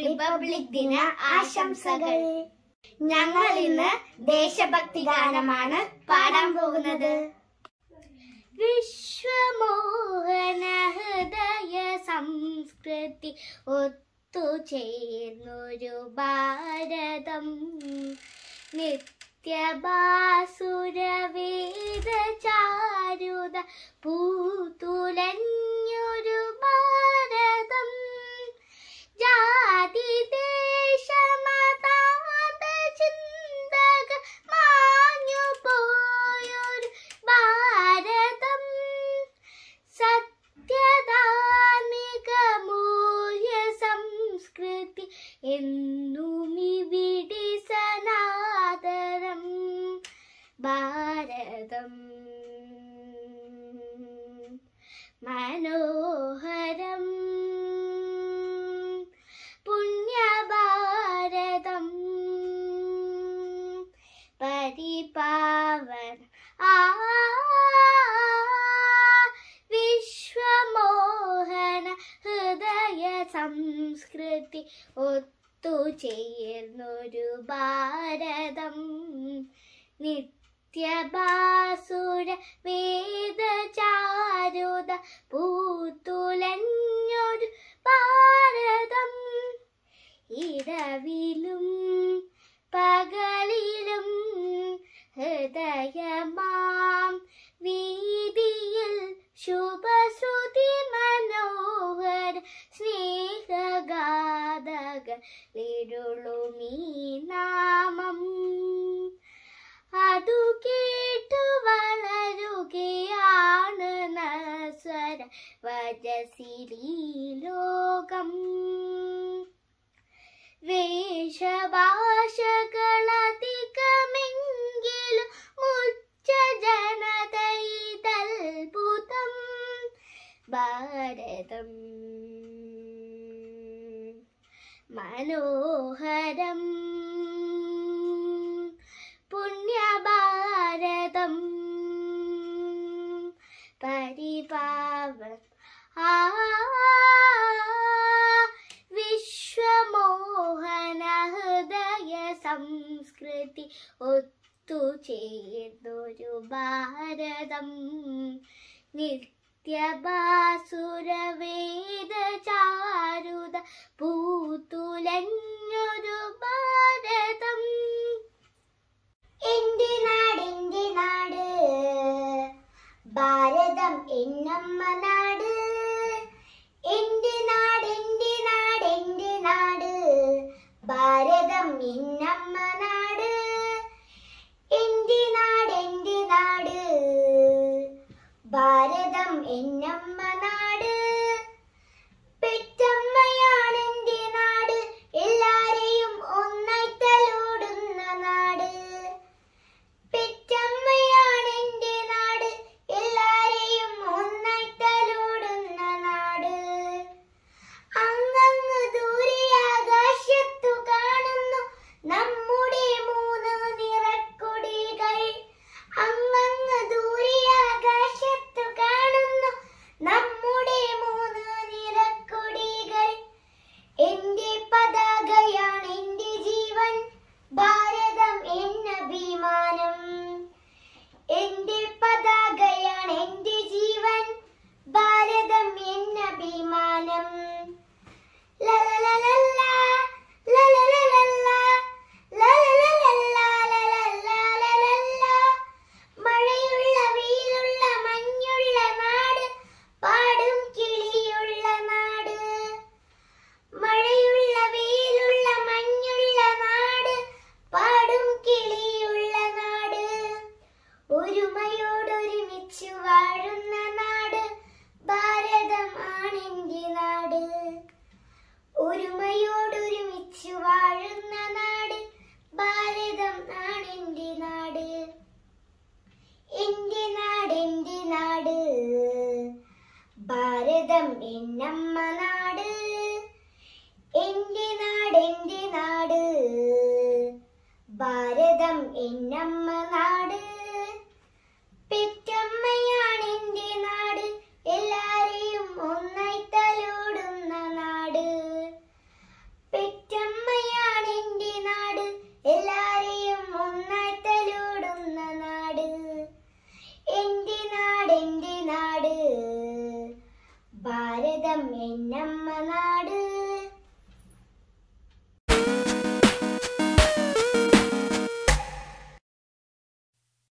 Republic ദിന ആശംസകൾ ഞങ്ങൾ ഇന്ന് ദേശഭക്തി ഗാനമാണ് പാടാൻ പോകുന്നത് വിശ്വമോഹന ഹൃദയ സംസ്കൃതി ഒത്തുചേർന്നൊരു ഭാരതം നിത്യബാസുരവേദ ചാരുത പൂത്തുലഞ്ഞൊരു ഭാരതം ജാതി ദേശമതാന്ത ചിന്തക മാഞ്ഞു പോയൊരു ഭാരതം സത്യധാർമ്മിക മൂല്യ സംസ്കൃതി എന്നുമിവിടെ സനാതനം ഭാരതം മനോഹരം പുണ്യഭാരതം പരിപാവൻ ആ വിശ്വമോഹന ഹൃദയ സംസ്കൃതി ഒത്തുചേർന്നൊരു ഭാരതം നിത്യബാസുര വേദചാരുത പൂത്തുലഞ്ഞൊരു ഭാരതം ഇരവിലും പകലിലും ഹൃദയമാം വീതിയിൽ ശുഭശ്രുതി മനോഹര സ്നേഹഗാഥകളിരുളുമീ നാമം അതു കേട്ടു വളരുകയാണ് നസ്വര വജസിലീ ലോകം വേഷഭാഷകളധികമെങ്കിലും മുച്ച ജനതയിതൽഭുതം ഭാരതം മനോഹരം പുണ്യഭാരതം പരിപാവൻ ആ വിശ്വമോഹന ഹൃദയ സംസ്കൃതി ഒത്തുചേർന്നൊരു ഭാരതം നിത്യബാസുരവേദ ചാരുത പൂത്തുലഞ്ഞൊരു ഭാരതം എന്റെ നാട് എന്റെ നാട് ഭാരതം എന്നമ്മ നാട് എന്റെ നാട് എന്റെ നാട് എന്റെ നാട് ഭാരതം എന്നമ്മ നാട് എന്റെ നാട് എന്റെ നാട് ഭാരതം എന്നമ്മ നാട് പെറ്റമ്മയാണ് എന്റെ നാട് എല്ലാരെയും ഒന്നായി തലോടുന്ന നാട് പെറ്റമ്മയാണ് എന്റെ നാട് എല്ലാരെയും ഒന്നായി തലോടുന്ന നാട് അങ്ങങ്ങ് ദൂരെ ആകാശത്തു കാണുന്നു നമ്മുടെ മൂന്ന് നിറക്കൊടികൾ അങ്ങങ്ങ് ദൂരെ ആകാശത്തു കാണുന്നു നമ്മുടെ മൂന്ന് നിറക്കൊടികൾ എന്റെ പതാകയാണ് എന്റെ ജീവൻ ഭാരതം എന്ന അഭിമാനം എന്റെ പതാകയാണ് എന്റെ ജീവൻ ഭാരതം എന്ന അഭിമാനം ലലലലല്ല, ലലലലല്ല, ലലലലല്ല, ലലലലലല്ല. മഴയുള്ള വെയിലുള്ള മഞ്ഞുള്ള നാട് പാടും കിളിയുള്ള നാട് മഴയുള്ള വെയിലുള്ള മഞ്ഞുള്ള നാട് പാടും കിളിയുള്ള നാട് ഒരുമയോടൊരുമിച്ചു വാഴുന്ന നാട് ഭാരതം ആണെന്റെ നാട് ഒരുമയോടൊരുമിച്ചു വാഴുന്ന നാട് ഭാരതം ആണെന്റെ നാട് എന്റെ നാട് എന്റെ നാട് ഭാരതം എന്നമ്മ നാട് എന്റെ നാട് എന്റെ നാട് ഭാരതം എന്നമ്മ നാട് പെറ്റമ്മയാണ് എന്റെ നാട് എല്ലാരെയും ഒന്നായി തലോടുന്ന നാട് പെറ്റ എന്നമ്മ നാട്